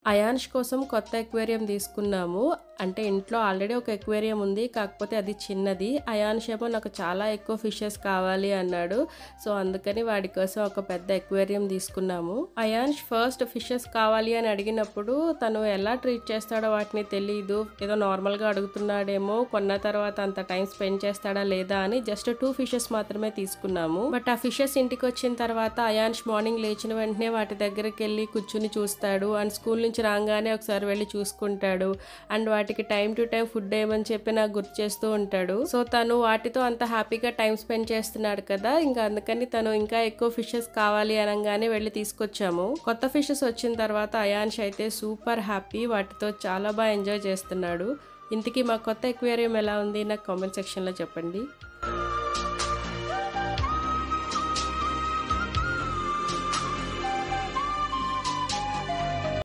అయాన్ష్ కోసం కొత్త ఎక్వేరియం తీసుకున్నాము అంటే ఇంట్లో ఆల్రెడీ ఒక ఎక్వేరియం ఉంది కాకపోతే అది చిన్నది అయాన్ష్ ఏమో నాకు చాలా ఎక్కువ ఫిషెస్ కావాలి అన్నాడు సో అందుకని వాడి కోసం ఒక పెద్ద ఎక్వేరియం తీసుకున్నాము అయాన్ష్ ఫస్ట్ ఫిషెస్ కావాలి అని అడిగినప్పుడు తను ఎలా ట్రీట్ చేస్తాడో వాటిని తెలియదు ఏదో నార్మల్గా అడుగుతున్నాడేమో కొన్న తర్వాత అంత టైం స్పెండ్ చేస్తాడా లేదా అని జస్ట్ టూ ఫిషెస్ మాత్రమే తీసుకున్నాము బట్ ఆ ఫిషెస్ ఇంటికి వచ్చిన తర్వాత అయాన్ష్ మార్నింగ్ లేచిన వెంటనే వాటి దగ్గరికి వెళ్ళి కూర్చుని చూస్తాడు అండ్ స్కూల్ నుంచి రాగానే ఒకసారి వెళ్ళి చూసుకుంటాడు అండ్ వాటికి టైం టు టైం ఫుడ్ వేయమని చెప్పి నాకు గుర్తు చేస్తూ ఉంటాడు సో తను వాటితో అంత హ్యాపీగా టైం స్పెండ్ చేస్తున్నాడు కదా ఇంకా అందుకని తను ఇంకా ఎక్కువ ఫిషెస్ కావాలి అనగానే వెళ్ళి తీసుకొచ్చాము కొత్త ఫిషెస్ వచ్చిన తర్వాత అయాన్ష్ అయితే సూపర్ హ్యాపీ వాటితో చాలా బాగా ఎంజాయ్ చేస్తున్నాడు ఇంతకీ మా కొత్త ఎక్వేరియం ఎలా ఉంది నాకు కామెంట్ సెక్షన్లో చెప్పండి